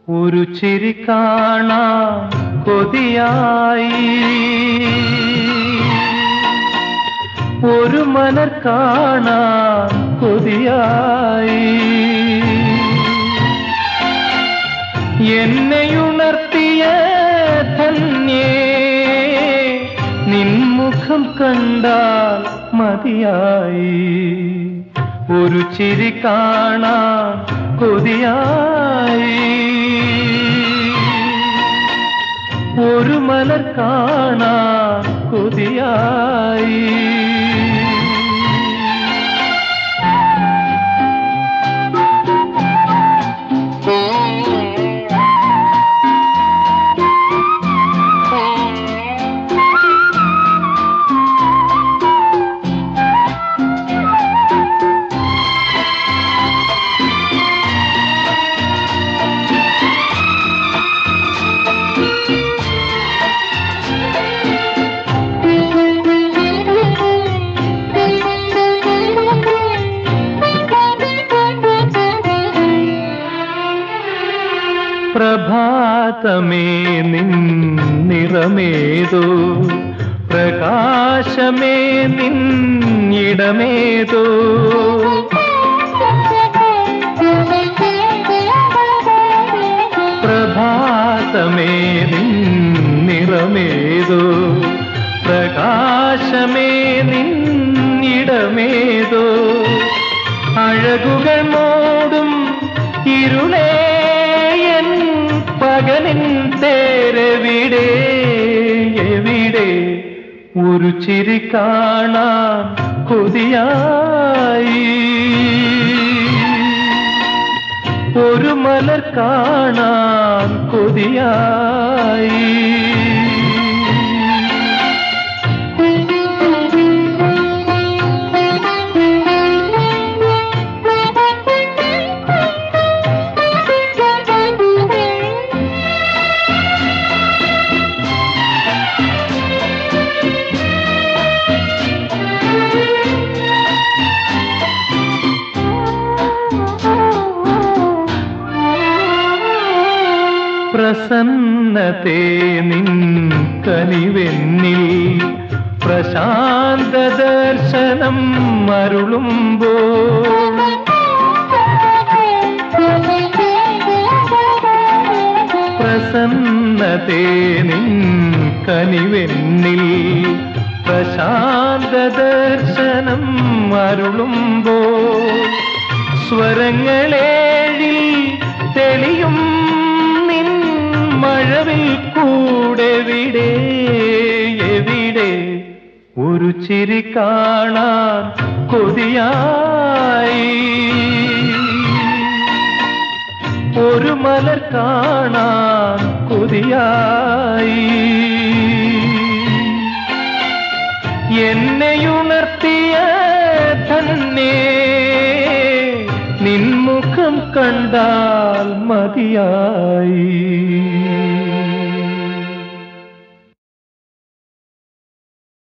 ഒരു ചിരി കാണാൻ കൊതിയായി ഒരു മലർ കാണാൻ കൊതിയായി എന്നെയുണർത്തിയ ധന്യേ നിൻമുഖം കണ്ടാൽ മതിയായി ഒരു ചിരി കാണാൻ കൊതിയായി ഒരു മലർ കാണാൻ കൊതിയായി പ്രഭാതമേ നിൻ നിറമേതോ പ്രകാശമേ നിന്നിടമേതോ പ്രഭാതമേ നിൻ നിറമേതോ പ്രകാശമേ നിന്നിടമേതോ അഴകുകൾ മോടും ഇരുളേയൻ പകലിൻ തേരെവിടെ എവിടെ ഒരു ചിരി കാണാൻ കൊതിയായി ഒരു മലർ കാണാൻ കൊതിയായി പ്രസന്നതേ നിൻ കനിവെന്നിൽ പ്രശാന്ത ദർശനം അരുളുമ്പോ പ്രസന്നതേ നിൻ കനിവെന്നിൽ പ്രശാന്ത ദർശനം അരുളുമ്പോ സ്വരങ്ങളേഴിൽ തെളിയും നിൻ മഴവിൽ കൂടെ വിടെ എവിടെ ഒരു ചിരി കാണാൻ കൊതിയായി ഒരു മലർ കാണാൻ കൊതിയായി എന്നെയുണർത്തിയ തന്നെ നിൻമുഖം കണ്ടാൽ മതിയായി